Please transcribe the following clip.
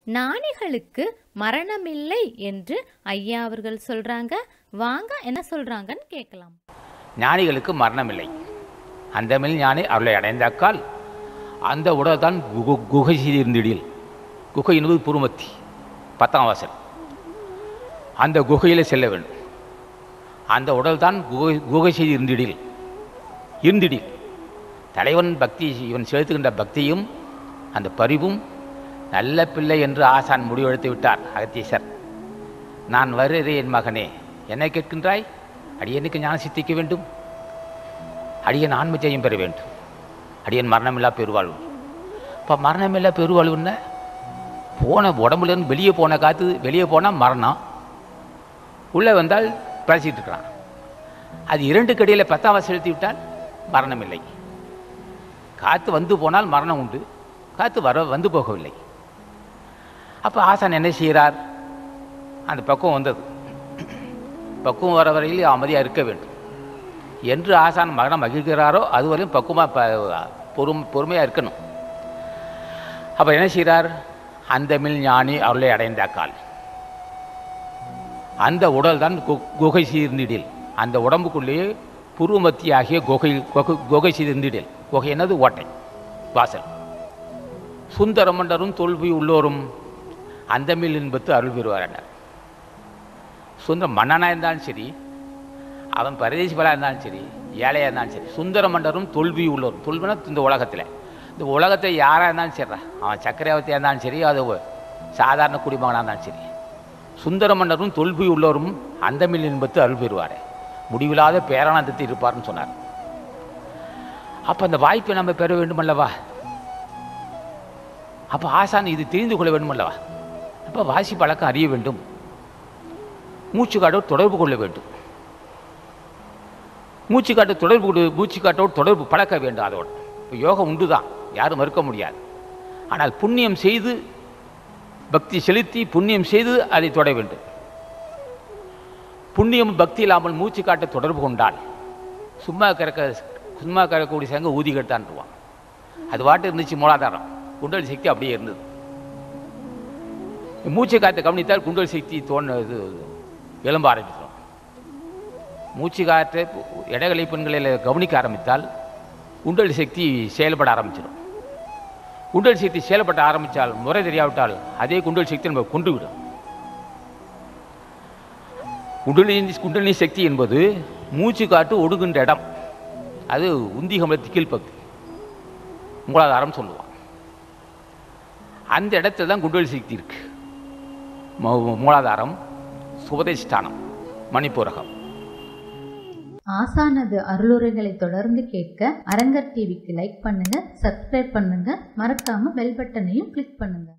ஞானிகளுக்கு மரணமில்லை என்று ஐயா அவர்கள் சொல்றாங்க வாங்க என்ன சொல்றாங்கன்னு கேட்கலாம் ஞானிகளுக்கு மரணமில்லை அந்தமில் ஞானி அருளை அடைந்தாக்கால் அந்த உடல் தான் குகு குகை செய்திருந்திடில் குகை என்பது புருமத்தி பத்தாம் வாசல் அந்த குகையில் செல்ல வேண்டும் அந்த உடல் தான் குகை குகை செய்து இருந்திடில் இருந்திடில் தலைவன் பக்தி இவன் செலுத்துகின்ற பக்தியும் அந்த பரிவும் நல்ல பிள்ளை என்று ஆசான் முடிவெடுத்து விட்டார் அகத்தீசர் நான் வருகிறேன் மகனே என்ன கேட்கின்றாய் அடியனுக்கு ஞான சித்திக்க வேண்டும் அடியன் ஆன்ம ஜெயம் பெற வேண்டும் அடியன் மரணமில்லா பெருவாழ்வு இப்போ மரணமில்லா பெருவாழ்வுன்னா போன உடம்புலேருந்து வெளியே போன காற்று வெளியே போனால் மரணம் உள்ளே வந்தால் பிழைச்சிட்டு இருக்கிறான் அது இரண்டு கடியில் பத்தாவ செலுத்தி விட்டால் மரணம் இல்லை காற்று வந்து போனால் மரணம் உண்டு காற்று வர வந்து போகவில்லை அப்போ ஆசான் என்ன செய்கிறார் அந்த பக்குவம் வந்தது பக்குவம் வர வரையில் அமைதியாக இருக்க வேண்டும் என்று ஆசான் மகனை மகிழ்கிறாரோ அதுவரையும் பக்குவமாக ப பொறும் பொறுமையாக இருக்கணும் அப்போ என்ன செய்கிறார் அந்த மில் ஞானி அருளை அடைந்தாக்கால் அந்த உடல் தான் கு- குகை சீர்ந்திடில் அந்த உடம்புக்குள்ளேயே புருமத்தி ஆகிய குகை குகை குகை சீர்ந்திடில் குகை என்னது ஓட்டை வாசல் சுந்தரமண்டரும் தோல்வி உள்ளோரும் அந்த மில் என்பது அருள் பெறுவார் சுந்தர மன்னனாக இருந்தாலும் சரி அவன் பரதேசி பலா இருந்தாலும் சரி ஏழையாக இருந்தாலும் சரி சுந்தர மண்டரும் தொல்வி உள்ளோரும் தொல்வினா இந்த உலகத்தில் இந்த உலகத்தை யாராக இருந்தாலும் சரிடா அவன் சக்கரவர்த்தியாக இருந்தாலும் சரி அது ஒரு சாதாரண குடிமகனாக இருந்தாலும் சரி சுந்தர மன்னரும் தொல்வி உள்ளோரும் அந்தமில் என்பது அருள் பெறுவார் முடிவில்லாத பேரானந்தத்தில் இருப்பார்னு சொன்னார் அப்போ அந்த வாய்ப்பை நம்ம பெற வேண்டுமல்லவா அப்போ ஆசான் இது தெரிந்து கொள்ள வேண்டுமல்லவா அப்போ வாசி பழக்கம் அறிய வேண்டும் மூச்சுக்காட்டோடு தொடர்பு கொள்ள வேண்டும் மூச்சுக்காட்டு தொடர்பு கொடு- மூச்சுக்காட்டோடு தொடர்பு பழக்க வேண்டும் அதோடு இப்போ யோகம் உண்டு தான் யாரும் மறுக்க முடியாது ஆனால் புண்ணியம் செய்து பக்தி செலுத்தி புண்ணியம் செய்து அதை தொட வேண்டும் புண்ணியம் பக்தி இல்லாமல் மூச்சுக்காட்டை தொடர்பு கொண்டால் சும்மா கறக்க சும்மா கறக்கக்கூடிய சங்க ஊதி கட்டான்ருவான் அது வாட்டு இருந்துச்சு மூலாதாரம் குண்டல் சக்தி அப்படியே இருந்தது மூச்சு காற்றை கவனித்தால் குண்டல் சக்தி தோண இது எலும்ப ஆரம்பிச்சிடும் மூச்சு காற்றை இடகலை பெண்களில் கவனிக்க ஆரம்பித்தால் குண்டல் சக்தி செயல்பட ஆரம்பிச்சிடும் குண்டல் சக்தி செயல்பட ஆரம்பித்தால் முறை தெரியாவிட்டால் அதே குண்டல் சக்தி நம்ம கொண்டு விடும் குண்டலினி குண்டலினி சக்தி என்பது மூச்சு காட்டு ஒடுங்குகின்ற இடம் அது உந்திகமல கீழ்ப்பகுதி மூலாதாரம் சொல்லுவான் அந்த இடத்துல தான் குண்டலி சக்தி இருக்கு மு- மூலாதாரம் சுபதேஷ்டானம் மணிப்பூரகம் ஆசானது அருளுரைகளை தொடர்ந்து கேட்க அரங்கர் டிவிக்கு லைக் பண்ணுங்க சப்ஸ்கிரைப் பண்ணுங்க மறக்காம பெல் பட்டனையும் கிளிக் பண்ணுங்க